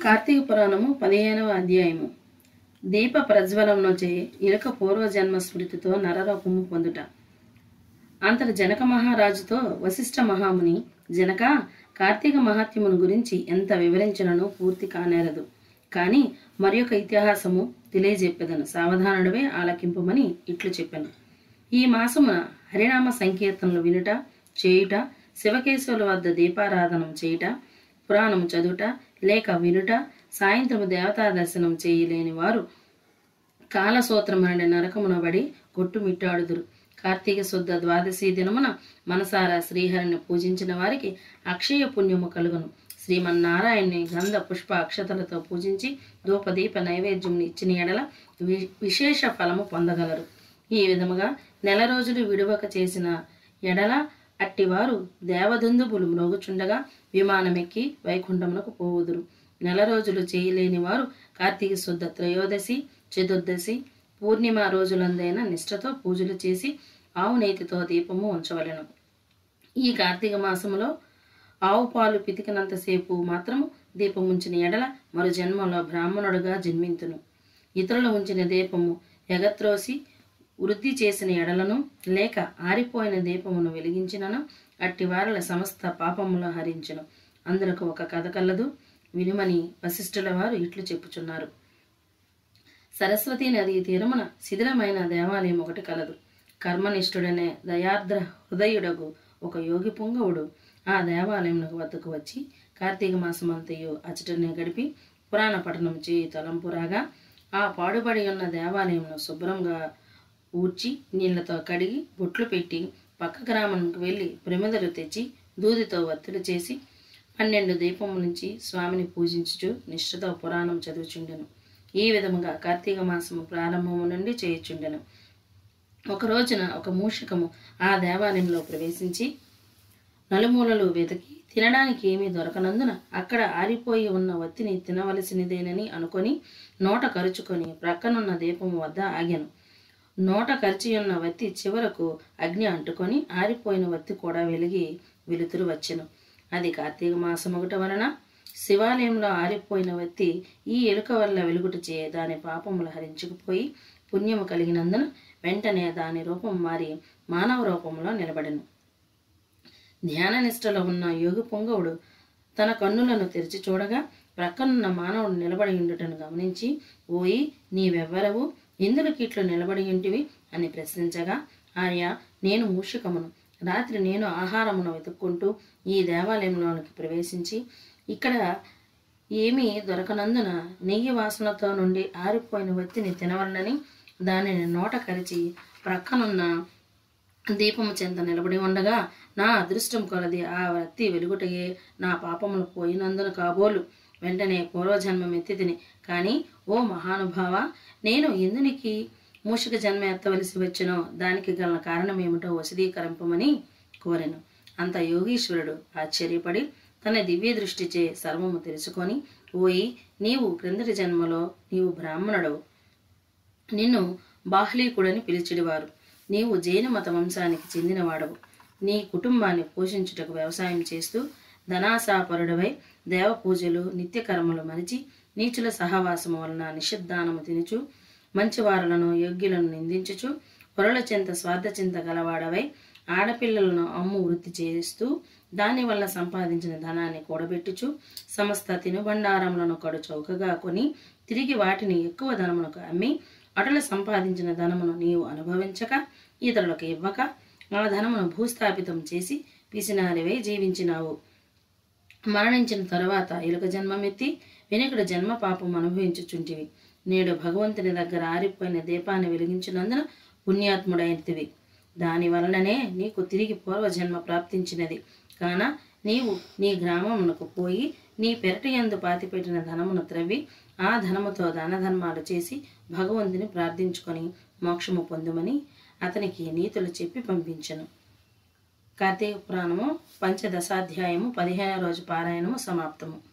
కార్తీక పురాణము పదిహేనవ అధ్యాయము దీప ప్రజ్వలమునచే ఇలక పూర్వజన్మ స్మృతితో నరరూపము పొందుట అంతటి జనక మహారాజుతో వశిష్ఠ మహాముని జనక కార్తీక మహాత్మ్యమును గురించి ఎంత వివరించినను పూర్తి కానేరదు కాని మరి ఒక ఇతిహాసము తెలియజెప్పెదను సావధానుడవే ఆలకింపుమని ఇట్లు చెప్పాను ఈ మాసమున హరినామ సంకీర్తనలు వినుట చేయుట శివకేశవుల వద్ద దీపారాధనం చేయుట పురాణము చదువుట లేక వినుట సాయంత్రము దేవతా దర్శనం చేయలేని వారు కాలసూత్రమనే నరకమునబడి కొట్టుమిట్టాడుదురు కార్తీక శుద్ధ ద్వాదశి దినమున మనసారా శ్రీహరిని పూజించిన వారికి అక్షయ పుణ్యము కలుగును శ్రీమన్నారాయణ్ణి గంధ పుష్ప అక్షతలతో పూజించి ధూపదీప నైవేద్యం ఇచ్చిన ఎడల వి- విశేష ఫలము పొందగలరు ఈ విధముగా నెల రోజులు విడువక చేసిన ఎడల అట్టివారు దేవదుందుబులు మ్రోగుచుండగా విమానమెక్కి వైకుంఠమునకు పోవుదురు నెల రోజులు చేయలేని వారు కార్తీక శుద్ధ త్రయోదశి చతుర్దశి పూర్ణిమ రోజులందైన నిష్ఠతో పూజలు చేసి ఆవు నేతితో దీపము ఉంచవలెను ఈ కార్తీక మాసములో ఆవు పాలు పితికినంతసేపు మాత్రము దీపం ఉంచిన ఎడల మరు జన్మలో బ్రాహ్మణుడుగా జన్మింతును ఇతరులు ఉంచిన దీపము ఎగత్రోసి వృద్ధి చేసిన ఎడలను లేక ఆరిపోయిన దీపమును వెలిగించినను అట్టి వారల సమస్త పాపములు హరించును అందులకు ఒక కథ కలదు వినుమని వశిష్ఠుల వారు ఇట్లు చెప్పుచున్నారు సరస్వతీ నది తీరమున శిథిలమైన దేవాలయం ఒకటి కలదు కర్మనిష్ఠుడనే దయార్ద్ర హృదయుడగు ఒక యోగి పుంగవుడు ఆ దేవాలయమునకు వద్దకు వచ్చి కార్తీక మాసమంతయు అచటనే గడిపి పురాణ పఠనం చేయి తలంపు రాగా ఆ పాడుబడి ఉన్న దేవాలయంను శుభ్రంగా ఊడ్చి నీళ్లతో కడిగి బొట్లు పెట్టి పక్క గ్రామానికి వెళ్ళి ప్రమిదలు తెచ్చి దూదితో వత్తులు చేసి పన్నెండు దీపము నుంచి స్వామిని పూజించుచు నిష్ఠతో పురాణం చదువుచుండెను ఈ విధముగా కార్తీక మాసము ప్రారంభము నుండి చేయుచుండెను ఒక రోజున ఒక మూషికము ఆ దేవాలయంలో ప్రవేశించి నలుమూలలు వెతికి తినడానికి ఏమీ దొరకనందున అక్కడ ఆరిపోయి ఉన్న వత్తిని తినవలసినదేనని అనుకొని నోట కరుచుకొని ప్రక్కనున్న దీపము వద్ద ఆగాను నోట కరిచి ఉన్న వత్తి చివరకు అగ్ని అంటుకొని ఆరిపోయిన వత్తి కూడా వెలిగి వెలుతురు వచ్చెను అది కార్తీక మాసం ఒకటి వలన శివాలయంలో ఆరిపోయిన వత్తి ఈ ఎలుక వల్ల వెలుగుటచే దాని పాపములు హరించుకుపోయి పుణ్యము కలిగినందున వెంటనే దాని రూపం మారి మానవ రూపంలో నిలబడెను ధ్యాన నిష్టలో ఉన్న యోగి పొంగవుడు తన కన్నులను తెరిచి చూడగా ప్రక్కనున్న మానవుడు నిలబడి ఉండుటను గమనించి ఓయి నీవెవ్వరవు ఎందుకు ఇట్లు నిలబడి ఉంటివి అని ప్రశ్నించగా ఆర్య నేను మూషికమును రాత్రి నేను ఆహారమును వెతుక్కుంటూ ఈ దేవాలయంలోనికి ప్రవేశించి ఇక్కడ ఏమీ దొరకనందున నెయ్యి వాసనతో నుండి ఆరిపోయిన వత్తిని తినవలనని దానిని నోట కరిచి ప్రక్కనున్న దీపము చెంత నిలబడి ఉండగా నా అదృష్టం కొలది ఆ వత్తి వెలుగుటయే నా పాపములు పోయినందున కాబోలు వెంటనే పూర్వజన్మం ఎత్తి తిని కానీ ఓ మహానుభావ నేను ఎందునికి మూషిక జన్మ ఎత్తవలసి వచ్చినో దానికి గల కారణమేమిటో వసదీకరింపమని కోరెను అంత యోగీశ్వరుడు ఆశ్చర్యపడి తన దివ్య దృష్టిచే సర్వము తెలుసుకొని ఓయి నీవు క్రిందటి జన్మలో నీవు బ్రాహ్మణుడవు నిన్ను బాహ్లీకుడని పిలిచిడివారు నీవు జైన మత వంశానికి చెందినవాడవు నీ కుటుంబాన్ని పోషించుటకు వ్యవసాయం చేస్తూ ధనాశాపరుడవై దేవ పూజలు నిత్యకర్మలు మరిచి నీచుల సహవాసము వలన నిషిద్ధానము తినుచు మంచివారులను యోగ్యులను నిందించుచు పొరల చెంత స్వార్థ చింత గలవాడవై ఆడపిల్లలను అమ్ము వృత్తి చేస్తూ దాని వల్ల సంపాదించిన ధనాన్ని కూడబెట్టుచు సమస్త తినుబండారములను కడు చౌకగా కొని తిరిగి వాటిని ఎక్కువ ధనమునకు అమ్మి అటుల సంపాదించిన ధనమును నీవు అనుభవించక ఇతరులకు ఇవ్వక ఆ ధనమును భూస్థాపితం చేసి పిసినారివై జీవించినావు మరణించిన తరువాత ఎలుక జన్మమెత్తి వెనుకడు జన్మ పాపం అనుభవించుచుంటివి నేడు భగవంతుని దగ్గర ఆరిపోయిన దీపాన్ని వెలిగించినందున పుణ్యాత్ముడైనతివి దాని వలననే నీకు తిరిగి పూర్వజన్మ ప్రాప్తించినది కాన నీవు నీ గ్రామమునకు పోయి నీ పెరటి యందు పాతిపెట్టిన ధనమును త్రవ్వి ఆ ధనముతో దాన ధర్మాలు చేసి భగవంతుని ప్రార్థించుకొని మోక్షము పొందుమని అతనికి నీతులు చెప్పి పంపించను కార్తీక పురాణము పంచదశాధ్యాయము పదిహేను రోజు పారాయణము సమాప్తము